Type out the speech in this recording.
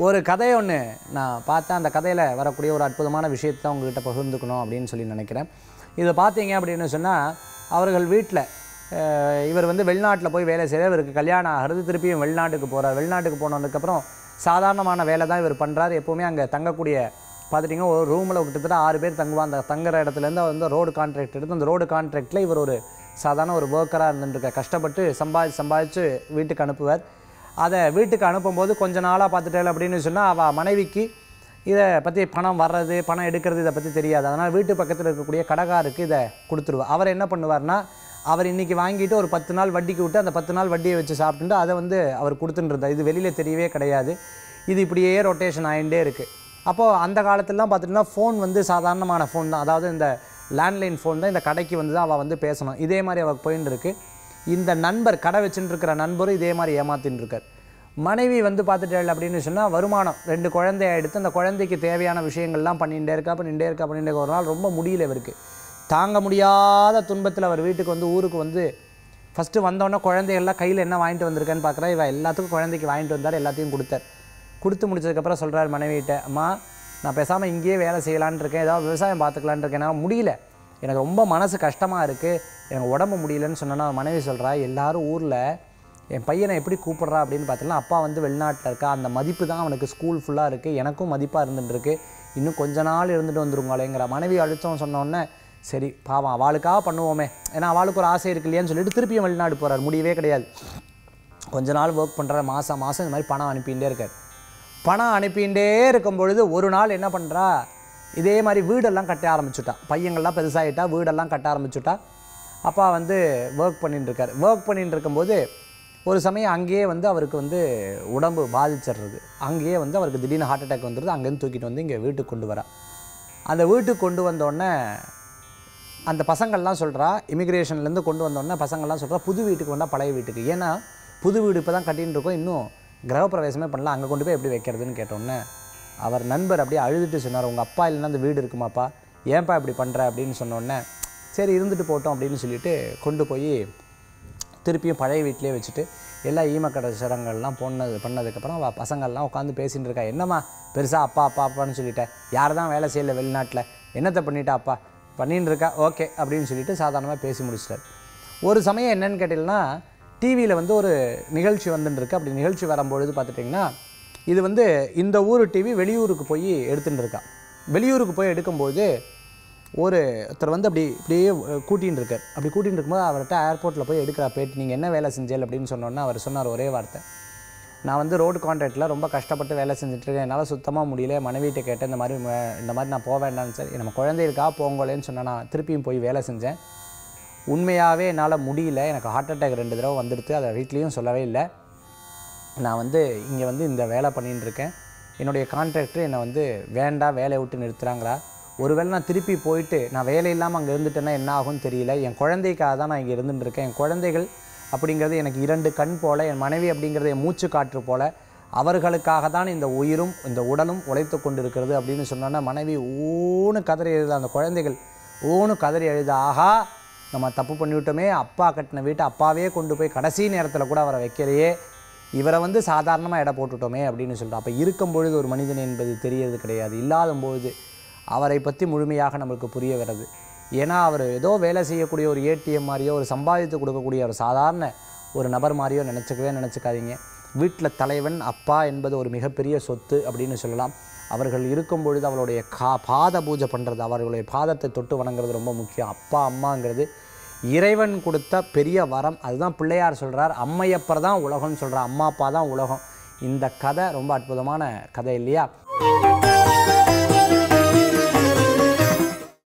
ஒரு கதை ஒன்று நான் பார்த்தேன் அந்த கதையில் வரக்கூடிய ஒரு அற்புதமான விஷயத்தை தான் உங்ககிட்ட பகிர்ந்துக்கணும் அப்படின்னு சொல்லி நினைக்கிறேன் இதை பார்த்தீங்க அப்படின்னு சொன்னால் அவர்கள் வீட்டில் இவர் வந்து வெளிநாட்டில் போய் வேலை செய்ய இவருக்கு கல்யாணம் ஆகிறது திருப்பியும் வெளிநாட்டுக்கு போகிறார் வெளிநாட்டுக்கு போனதுக்கப்புறம் சாதாரணமான வேலை தான் இவர் பண்ணுறாரு எப்போவுமே அங்கே தங்கக்கூடிய பார்த்துட்டிங்கன்னா ஒரு ரூமில் கிட்டத்தட்ட ஆறு பேர் தங்குவான் அந்த தங்குற இடத்துலேருந்து அவர் வந்து ரோடு கான்ட்ராக்ட் எடுத்து அந்த ரோடு கான்ட்ராக்டில் இவர் ஒரு சாதாரண ஒரு ஒர்க்கராக இருந்துருக்க கஷ்டப்பட்டு சம்பாதிச்சு சம்பாதிச்சு வீட்டுக்கு அனுப்புவார் அதை வீட்டுக்கு அனுப்பும்போது கொஞ்ச நாளாக பார்த்துட்டேன் அப்படின்னு சொன்னால் அவள் மனைவிக்கு இதை பற்றி பணம் வர்றது பணம் எடுக்கிறது இதை பற்றி தெரியாது அதனால் வீட்டு பக்கத்தில் இருக்கக்கூடிய கடைக்காருக்கு இதை கொடுத்துருவா அவர் என்ன பண்ணுவார்னா அவர் இன்றைக்கி வாங்கிட்டு ஒரு பத்து நாள் வட்டிக்கு விட்டு அந்த பத்து நாள் வட்டியை வச்சு சாப்பிட்டுட்டு அதை வந்து அவர் கொடுத்துட்டு இது வெளியில் தெரியவே கிடையாது இது இப்படியே ரொட்டேஷன் ஆகிட்டே இருக்குது அப்போது அந்த காலத்துலலாம் பார்த்திங்கன்னா ஃபோன் வந்து சாதாரணமான ஃபோன் தான் அதாவது இந்த லேண்ட்லைன் ஃபோன் தான் இந்த கடைக்கு வந்து தான் அவள் வந்து பேசணும் இதே மாதிரி அவள் போயின்னு இருக்கு இந்த நண்பர் கடை வச்சுட்டு இருக்கிற நண்பரும் இதே மாதிரி ஏமாத்தின்னு இருக்கார் மனைவி வந்து பார்த்துட்டாள் அப்படின்னு சொன்னால் வருமானம் ரெண்டு குழந்தைய எடுத்து அந்த குழந்தைக்கு தேவையான விஷயங்கள்லாம் பண்ணிகிட்டே இருக்கா பண்ணிகிட்டே இருக்கா பண்ணிகிட்டே இருக்கா. ஒரு நாள் ரொம்ப முடியல இவருக்கு தாங்க முடியாத துன்பத்தில் அவர் வீட்டுக்கு வந்து ஊருக்கு வந்து ஃபஸ்ட்டு வந்தோடனே குழந்தைகள்லாம் கையில் என்ன வாங்கிட்டு வந்திருக்கேன்னு பார்க்குறா இவ எல்லாத்துக்கும் குழந்தைக்கு வாங்கிட்டு வந்தார் எல்லாத்தையும் கொடுத்தார் கொடுத்து முடிச்சதுக்கப்புறம் சொல்கிறார் மனைவிகிட்ட அம்மா நான் பேசாமல் இங்கேயே வேலை செய்யலான்னு இருக்கேன் ஏதாவது விவசாயம் பார்த்துக்கலான்னு இருக்கேன் என்னால் முடியல எனக்கு ரொம்ப மனசு கஷ்டமாக இருக்குது எனக்கு உடம்பு முடியலன்னு சொன்னோன்னா மனைவி சொல்கிறா எல்லாரும் ஊரில் என் பையனை எப்படி கூப்பிட்றா அப்படின்னு பார்த்தீங்கன்னா அப்பா வந்து வெளிநாட்டில் இருக்கா அந்த மதிப்பு தான் அவனுக்கு ஸ்கூல் ஃபுல்லாக இருக்குது எனக்கும் மதிப்பாக இருந்துட்டு இருக்கு இன்னும் கொஞ்ச நாள் இருந்துட்டு வந்துருங்களேங்கிற மனைவி அழுத்தம் சொன்னோடனே சரி பாவம் அவளுக்காக பண்ணுவோமே ஏன்னா அவளுக்கு ஒரு ஆசை இருக்கு இல்லையான்னு சொல்லிட்டு திருப்பியும் வெளிநாடு போகிறார் முடியவே கிடையாது கொஞ்ச நாள் ஒர்க் பண்ணுற மாதம் மாதம் இந்த மாதிரி பணம் அனுப்பிகிட்டே இருக்கார் பணம் அனுப்பிகிட்டே இருக்கும் பொழுது ஒரு நாள் என்ன பண்ணுறா இதே மாதிரி வீடெல்லாம் கட்ட ஆரம்பிச்சுட்டா பையங்கள்லாம் பெருசாகிட்டா வீடெல்லாம் கட்ட ஆரம்பிச்சுட்டா அப்பா வந்து ஒர்க் பண்ணிட்டு இருக்கார் ஒர்க் பண்ணிட்டு இருக்கும்போது ஒரு சமயம் அங்கேயே வந்து அவருக்கு வந்து உடம்பு பாதிச்சிடுறது அங்கேயே வந்து அவருக்கு திடீர்னு ஹார்ட் அட்டாக் வந்துடுது அங்கேருந்து தூக்கிட்டு வந்து இங்கே வீட்டுக்கு கொண்டு வரா அந்த வீட்டுக்கு கொண்டு வந்தோடனே அந்த பசங்கள்லாம் சொல்கிறா இமிக்ரேஷன்லேருந்து கொண்டு வந்தோடனே பசங்கள்லாம் சொல்கிறா புது வீட்டுக்கு வந்தால் பழைய வீட்டுக்கு ஏன்னா புது வீடு இப்போ தான் கட்டின்னு இருக்கோம் இன்னும் கிரகப்பிரவேசமே பண்ணல அங்கே கொண்டு போய் எப்படி வைக்கிறதுன்னு கேட்டோன்னே அவர் நண்பர் அப்படியே அழுதுட்டு சொன்னார் உங்கள் அப்பா இல்லைன்னா அந்த வீடு இருக்குமாப்பா ஏன்ப்பா இப்படி பண்ணுற அப்படின்னு சொன்னோடனே சரி இருந்துட்டு போட்டோம் அப்படின்னு சொல்லிட்டு கொண்டு போய் திருப்பியும் பழைய வீட்டிலே வச்சுட்டு எல்லா ஈமக்கடை சடங்கள்லாம் பொண்ணது பண்ணதுக்கப்புறம் அவள் பசங்கள்லாம் உட்காந்து பேசின்னு இருக்கா என்னம்மா பெருசாக அப்பா அப்பா அப்பான்னு சொல்லிட்டேன் யார் தான் வேலை செய்யல வெளிநாட்டில் என்னத்தை பண்ணிட்டா அப்பா பண்ணின்னு இருக்கா ஓகே அப்படின்னு சொல்லிட்டு சாதாரணமாக பேசி முடிச்சிட்டார் ஒரு சமயம் என்னன்னு கேட்டிங்கன்னா டிவியில் வந்து ஒரு நிகழ்ச்சி வந்துட்டு இருக்கு அப்படி நிகழ்ச்சி வரும்பொழுது பார்த்துட்டிங்கன்னா இது வந்து இந்த ஊர் டிவி வெளியூருக்கு போய் எடுத்துட்டு இருக்கா வெளியூருக்கு போய் எடுக்கும்போது ஒரு ஒருத்தர் வந்து அப்படி இப்படியே அஹ், கூட்டின்னு இருக்கார் அப்படி கூட்டின்னு இருக்கும்போது அவர்கிட்ட ஏர்போர்ட்டில் போய் எடுக்கிற பேட்டி நீங்கள் என்ன வேலை செஞ்சேல் அப்படின்னு சொன்னோன்னே அவர் சொன்னார் ஒரே வார்த்தை நான் வந்து ரோடு கான்ட்ராக்டில் ரொம்ப கஷ்டப்பட்டு வேலை செஞ்சுட்ருக்கேன் என்னால் சுத்தமாக முடியல மனைவிட்ட கேட்டேன் இந்த மாதிரி ம- இந்த மாதிரி நான் போக வேண்டாம்னு சரி நம்ம குழந்தைகளுக்காக போங்களேன்னு சொன்னேன் நான் திருப்பியும் போய் வேலை செஞ்சேன் உண்மையாகவே என்னால் முடியல எனக்கு ஹார்ட் அட்டாக் ரெண்டு தடவை வந்துடுது அதை வீட்லேயும் சொல்லவே இல்லை நான் வந்து இங்கே வந்து இந்த வேலை பண்ணின்னு இருக்கேன் என்னுடைய கான்ட்ராக்டர் என்னை வந்து வேண்டாம் வேலையை விட்டு நிறுத்துகிறாங்களா ஒருவேளை நான் திருப்பி போயிட்டு நான் வேலை இல்லாமல் அங்கே இருந்துட்டேன்னா என்ன ஆகும்னு தெரியல என் குழந்தைக்காக தான் நான் இங்கே இருந்துட்டு இருக்கேன் என் குழந்தைகள் அப்படிங்கிறது எனக்கு இரண்டு கண் போல என் மனைவி அப்படிங்கிறது என் மூச்சு காற்று போல அவர்களுக்காக தான் இந்த உயிரும் இந்த உடலும் உழைத்து கொண்டிருக்கிறது அப்படின்னு சொன்னோன்னா மனைவி ஊனு கதறி எழுத அந்த குழந்தைகள் ஊனு கதறி எழுத ஆஹா நம்ம தப்பு பண்ணிவிட்டோமே அப்பா கட்டின வீட்டை அப்பாவே கொண்டு போய் கடைசி நேரத்தில் கூட அவரை வைக்கலையே இவரை வந்து சாதாரணமாக எடை போட்டுட்டோமே அப்படின்னு சொல்லிட்டு அப்போ இருக்கும் பொழுது ஒரு மனிதன் என்பது தெரியறது கிடையாது இல்லாத பொழுது அவரை பற்றி முழுமையாக நம்மளுக்கு புரிய வருது ஏன்னா அவர் ஏதோ வேலை செய்யக்கூடிய ஒரு ஏடிஎம் மாதிரியோ ஒரு சம்பாதித்து கொடுக்கக்கூடிய ஒரு சாதாரண ஒரு நபர் மாதிரியோ நினச்சிக்கவே நினச்சிக்காதீங்க வீட்டில் தலைவன் அப்பா என்பது ஒரு மிகப்பெரிய சொத்து அப்படின்னு சொல்லலாம் அவர்கள் இருக்கும் பொழுது அவளுடைய கா பாத பூஜை பண்ணுறது அவர்களுடைய பாதத்தை தொட்டு வணங்குறது ரொம்ப முக்கியம் அப்பா அம்மாங்கிறது இறைவன் கொடுத்த பெரிய வரம் அதுதான் பிள்ளையார் சொல்கிறார் அம்மையப்பர் தான் உலகம்னு சொல்கிறார் அம்மா அப்பா தான் உலகம் இந்த கதை ரொம்ப அற்புதமான கதை இல்லையா